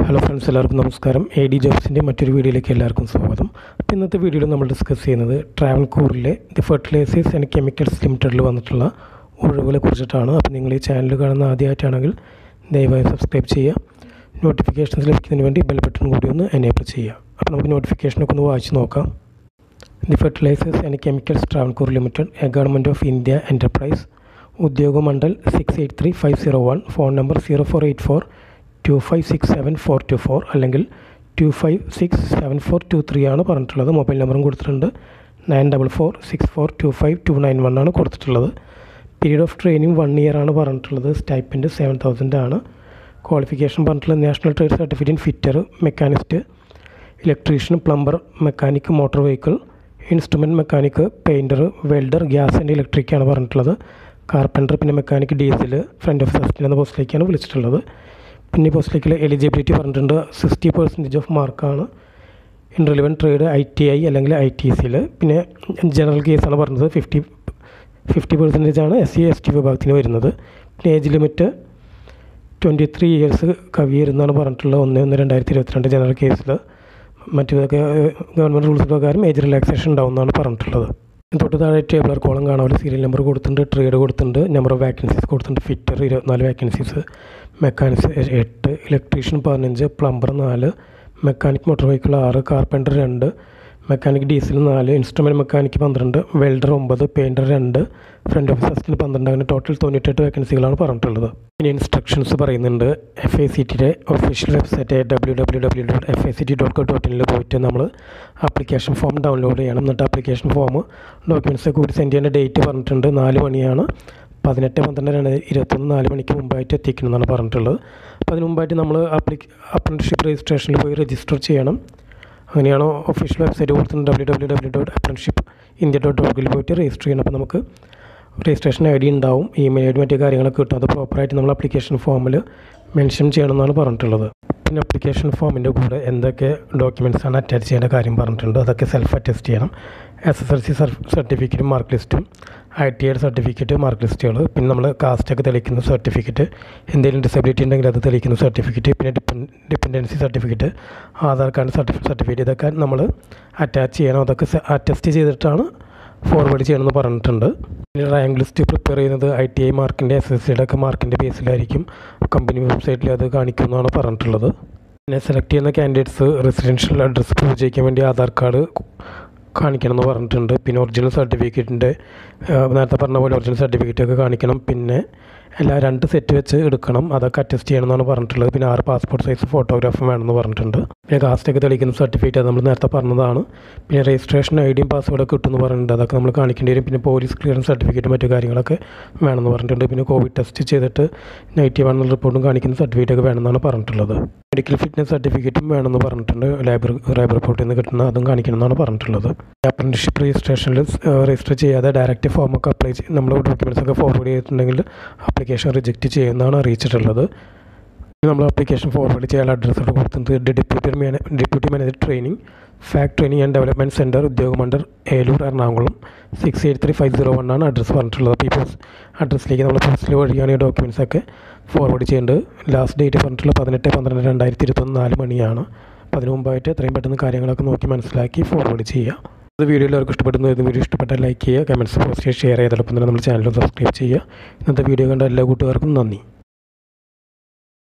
hello friends എല്ലാവർക്കും നമസ്കാരം A D ജോബ്സിൻ്റെ മറ്റൊരു വീഡിയോയിലേക്ക് എല്ലാവർക്കും സ്വാഗതം അപ്പോൾ ഇന്നത്തെ വീഡിയോയിൽ നമ്മൾ ഡിസ്കസ് ചെയ്യുന്നത് Travancore the fertilizers and chemicals ലിമിറ്റഡിൽ വന്നിട്ടുള്ള ഒഴിവുകളെ കുറിച്ചിട്ടാണ് അപ്പോൾ നിങ്ങൾ ഈ ചാനൽ കാണുന്ന ആദ്യമായിട്ടാണെങ്കിൽ ദയവായി സബ്സ്ക്രൈബ് ചെയ്യുക നോട്ടിഫിക്കേഷൻസ് ലഭിക്കുന്നതിന് വേണ്ടി ബെൽ ബട്ടൺ കൂടി ഒന്ന് എനേബിൾ ചെയ്യുക അപ്പോൾ നമുക്ക് നോട്ടിഫിക്കേഷനൊക്കെ ഒന്ന് വായിച്ച് നോക്കാം the fertilizers and chemicals Travancore limited a government of India enterprise Udyoga Mandal six eight three five zero one phone number zero four eight four two five six seven four two four അല്ലെങ്കിൽ two five six seven four two three ആണ് പറഞ്ഞിട്ടുള്ളത് mobile നമ്പറും കൊടുത്തിട്ടുണ്ട് nine double four six four two five two nine one ആണ് കൊടുത്തിട്ടുള്ളത് period of training one year ആണ് പറഞ്ഞിട്ടുള്ളത് stipend seven thousand ആണ് ക്വാളിഫിക്കേഷൻ പറഞ്ഞിട്ടുള്ളത് national trade certificate in fitter machinist electrician plumber mechanic motor vehicle instrument mechanic painter welder gas and electric ആണ് പറഞ്ഞിട്ടുള്ളത് carpenter പിന്നെ mechanic diesel front of assistant എന്ന പോസ്റ്റിലേക്കാണ് വിളിച്ചിട്ടുള്ളത് പിന്നെ ഈ പോസ്റ്റിലേക്ക് എലിജിബിലിറ്റി പറഞ്ഞിട്ടുണ്ട് സിക്സ്റ്റി പെർസെൻറ്റേജ് ഓഫ് മാർക്കാണ് in relevant trade I T I അല്ലെങ്കിൽ ഐ ടി സിയിൽ പിന്നെ ജനറൽ കേസാണ് പറഞ്ഞത് ഫിഫ്റ്റി ഫിഫ്റ്റി പെർസെൻറ്റേജ് ആണ് എസ് സി എസ് ടി വിഭാഗത്തിന് വരുന്നത് പിന്നെ age limit twenty three years കവിയരുന്നാണ് പറഞ്ഞിട്ടുള്ളത് ഒന്ന് ഒന്ന് രണ്ടായിരത്തി ഇരുപത്തിരണ്ട് ജനറൽ കേസിൽ മറ്റേതൊക്കെ ഗവൺമെൻറ് റൂൾസ് പ്രകാരം ഏജ് റിലാക്സേഷൻ ഉണ്ടാവുമെന്നാണ് പറഞ്ഞിട്ടുള്ളത് തൊട്ട് താഴെ ടേബിളർ കോളം കാണാൻ സീരിയൽ നമ്പർ കൊടുത്തിട്ടുണ്ട് ട്രേഡ് കൊടുത്തിട്ടുണ്ട് നമ്പർ ഓഫ് വാക്കൻസീസ് കൊടുത്തിട്ടുണ്ട് ഫിറ്റർ ഇരുപത്തിനാല് വാക്കൻസീസ് മെക്കാനിക്സ് എട്ട് ഇലക്ട്രീഷ്യൻ പതിനഞ്ച് പ്ലംബർ നാല് മെക്കാനിക് മോട്ടോർ വെഹിക്കിൾ ആറ് കാർപ്പൻറ്റർ രണ്ട് മെക്കാനിക് ഡീസൽ നാല് ഇൻസ്ട്രുമെൻറ്റ് മെക്കാനിക്ക് പന്ത്രണ്ട് വെൽഡർ ഒമ്പത് പെയിൻറ്റർ രണ്ട് ഫ്രണ്ട് ഓഫീസ് അസിസ്റ്റൻറ്റ് പന്ത്രണ്ട് അങ്ങനെ ടോട്ടൽ തൊണ്ണൂറ്റെട്ട് വേക്കൻസികളാണ് പറഞ്ഞിട്ടുള്ളത് പിന്നെ ഇൻസ്ട്രക്ഷൻസ് പറയുന്നുണ്ട് എഫ് ഐ സി ടിയുടെ official website W W W dot F I C T dot co dot ഇനിൽ പോയിട്ട് നമ്മൾ ആപ്ലിക്കേഷൻ ഫോം ഡൗൺലോഡ് ചെയ്യണം എന്നിട്ട് ആപ്ലിക്കേഷൻ ഫോം ഡോക്യുമെൻറ്റ്സ് കൂടി സെൻഡ് ചെയ്യേണ്ട ഡേറ്റ് പറഞ്ഞിട്ടുണ്ട് നാല് മണിയാണ് പതിനെട്ട് പന്ത്രണ്ട് രണ്ട് ഇരുപത്തൊന്ന് നാല് മണിക്ക് മുമ്പായിട്ട് എത്തിക്കണം എന്നാണ് പറഞ്ഞിട്ടുള്ളത് അപ്പോൾ അതിന് മുമ്പായിട്ട് നമ്മൾ ആപ്ലി അപ്രൻഷിപ്പ് രജിസ്ട്രേഷനിൽ പോയി രജിസ്റ്റർ ചെയ്യണം അങ്ങനെയാണ് ഒഫീഷ്യൽ വെബ്സൈറ്റ് കൊടുത്തിട്ടുണ്ട് W W W dot apprenticeship India dot ഓർഗിൽ പോയിട്ട് രജിസ്റ്റർ ചെയ്യണം അപ്പോൾ നമുക്ക് രജിസ്ട്രേഷൻ ഐ ഡി ഉണ്ടാവും ഇമെയിൽ ഐ ഡി മറ്റു കാര്യങ്ങളൊക്കെ കിട്ടും അത് പ്രോപ്പറായിട്ട് നമ്മൾ ആപ്ലിക്കേഷൻ ഫോമിൽ മെൻഷൻ ചെയ്യണമെന്നാണ് പറഞ്ഞിട്ടുള്ളത് പിന്നെ ആപ്ലിക്കേഷൻ ഫോമിൻ്റെ കൂടെ എന്തൊക്കെ ഡോക്യുമെൻറ്റ്സ് ആണ് അറ്റാച്ച് ചെയ്യേണ്ട കാര്യം പറഞ്ഞിട്ടുണ്ട് അതൊക്കെ സെൽഫ് അറ്റസ്റ്റ് ചെയ്യണം എസ് എസ് എൽ സി സർട്ടിഫിക്കറ്റും മാർക്ക് ലിസ്റ്റും I T I certificate mark ലിസ്റ്റുകൾ പിന്നെ നമ്മൾ കാസ്റ്റൊക്കെ തെളിയിക്കുന്ന സർട്ടിഫിക്കറ്റ് എന്തെങ്കിലും ഡിസബിലിറ്റി ഉണ്ടെങ്കിൽ അത് തെളിയിക്കുന്ന സർട്ടിഫിക്കറ്റ് പിന്നെ depen dependency certificate Aadhaar card certificate certificate ഇതൊക്കെ നമ്മൾ അറ്റാച്ച് ചെയ്യണം അതൊക്കെ അറ്റസ്റ്റ് ചെയ്തിട്ടാണ് ഫോർവേഡ് ചെയ്യണമെന്ന് പറഞ്ഞിട്ടുണ്ട് പിന്നെ റാങ്ക് ലിസ്റ്റ് പ്രിപ്പയർ ചെയ്യുന്നത് ഐ ടി ഐ മാർക്കിൻ്റെ എസ് എസ് സിയുടെ ഒക്കെ മാർക്കിൻ്റെ ബേസിലായിരിക്കും കമ്പനി വെബ്സൈറ്റിൽ അത് കാണിക്കുമെന്നാണ് പറഞ്ഞിട്ടുള്ളത് പിന്നെ സെലക്ട് ചെയ്യുന്ന കാൻഡിഡേറ്റ്സ് റെസിഡൻഷ്യൽ അഡ്രസ്സ് പ്രൂവ് ചെയ്യിക്കാൻ വേണ്ടി ആധാർ കാർഡ് കാണിക്കണം എന്ന് പറഞ്ഞിട്ടുണ്ട് പിന്നെ ഒറിജിനൽ സർട്ടിഫിക്കറ്റിൻ്റെ നേരത്തെ പറഞ്ഞ പോലെ ഒറിജിനൽ സർട്ടിഫിക്കറ്റ് ഒക്കെ കാണിക്കണം പിന്നെ എല്ലാ രണ്ട് സെറ്റ് വെച്ച് എടുക്കണം അതൊക്കെ അറ്റസ്റ്റ് ചെയ്യണം എന്നാണ് പറഞ്ഞിട്ടുള്ളത് പിന്നെ ആറ് പാസ്പോർട്ട് സൈസ് ഫോട്ടോഗ്രാഫും വേണമെന്ന് പറഞ്ഞിട്ടുണ്ട് പിന്നെ കാസ്റ്റൊക്കെ തെളിയിക്കുന്ന സർട്ടിഫിക്കറ്റ് അത് നമ്മൾ നേരത്തെ പറഞ്ഞതാണ് പിന്നെ രജിസ്ട്രേഷൻ ഐ ഡിയും പാസ്വേഡൊക്കെ കിട്ടുമെന്ന് പറഞ്ഞിട്ടുണ്ട് അതൊക്കെ നമ്മൾ കാണിക്കേണ്ടി വരും പിന്നെ പോലീസ് ക്ലിയറൻസ് സർട്ടിഫിക്കറ്റ് മറ്റു കാര്യങ്ങളൊക്കെ വേണമെന്ന് പറഞ്ഞിട്ടുണ്ട് പിന്നെ കോവിഡ് ടെസ്റ്റ് ചെയ്തിട്ട് നെഗറ്റീവ് ആണെന്നുള്ള റിപ്പോർട്ടും കാണിക്കുന്ന സർട്ടിഫിക്കറ്റ് ഒക്കെ വേണമെന്നാണ് പറഞ്ഞിട്ടുള്ളത് മെഡിക്കൽ ഫിറ്റ്നസ് സർട്ടിഫിക്കറ്റും വേണമെന്ന് പറഞ്ഞിട്ടുണ്ട് ലാബ് ലാബ് റിപ്പോർട്ടിൽ നിന്ന് കിട്ടുന്ന അതും കാണിക്കണം എന്നാണ് പറഞ്ഞിട്ടുള്ളത് അപ്രൻറ്റിഷിപ്പ് രജിസ്ട്രേഷനിൽ രജിസ്റ്റർ ചെയ്യാതെ ഡയറക്റ്റ് ഫോമൊക്കെ അപ്ലൈ ചെയ്ത് നമ്മൾ ഡോക്യുമെൻറ്റ്സ് ഒക്കെ ഫോർവേഡ് ചെയ്തിട്ടുണ്ടെങ്കിൽ ആപ്ലിക്കേഷൻ റിജക്റ്റ് ചെയ്യുമെന്നാണ് അറിയിച്ചിട്ടുള്ളത് നമ്മൾ ആപ്ലിക്കേഷൻ ഫോർവേഡ് ചെയ്യാൻ അഡ്രസ്സോട് കൊടുത്തിട്ടുണ്ട് ഡെപ്യൂട്ടി മാനേ deputy manager training FACT training and development centre Udyogamandal Eloor Ernakulam six eight three five zero one ആണ് അഡ്രസ്സ് പറഞ്ഞിട്ടുള്ളത് അപ്പോൾ ഈ പോസ്റ്റ് അഡ്രസ്സിലേക്ക് നമ്മൾ പോസ്റ്റിൽ വഴിയാണ് ഈ ഡോക്യുമെൻറ്റ്സ് ഒക്കെ ഫോർവേഡ് ചെയ്യേണ്ടത് ലാസ്റ്റ് ഡേറ്റ് പറഞ്ഞിട്ടുള്ള പതിനെട്ട് പന്ത്രണ്ട് രണ്ടായിരത്തി ഇരുപത്തൊന്ന് നാല് മണിയാണ് അപ്പോൾ അതിന് മുമ്പായിട്ട് എത്രയും പെട്ടെന്ന് കാര്യങ്ങളൊക്കെ നോക്കി മനസ്സിലാക്കി ഫോർവേഡ് ചെയ്യുക ഇത് വീഡിയോ എല്ലാവർക്കും ഇഷ്ടപ്പെടുന്നു ഇത് വീഡിയോ ഇഷ്ടപ്പെട്ടാൽ ലൈക്ക് ചെയ്യുക കമൻറ്റ്സ് പോസ്റ്റ് ചെയ്യുക ഷെയർ ചെയ്തോടൊപ്പം തന്നെ നമ്മുടെ ചാനൽ സബ്സ്ക്രൈബ് ചെയ്യുക ഇന്നത്തെ വീഡിയോ കണ്ട എല്ലാ കൂട്ടുകാർക്കും നന്ദി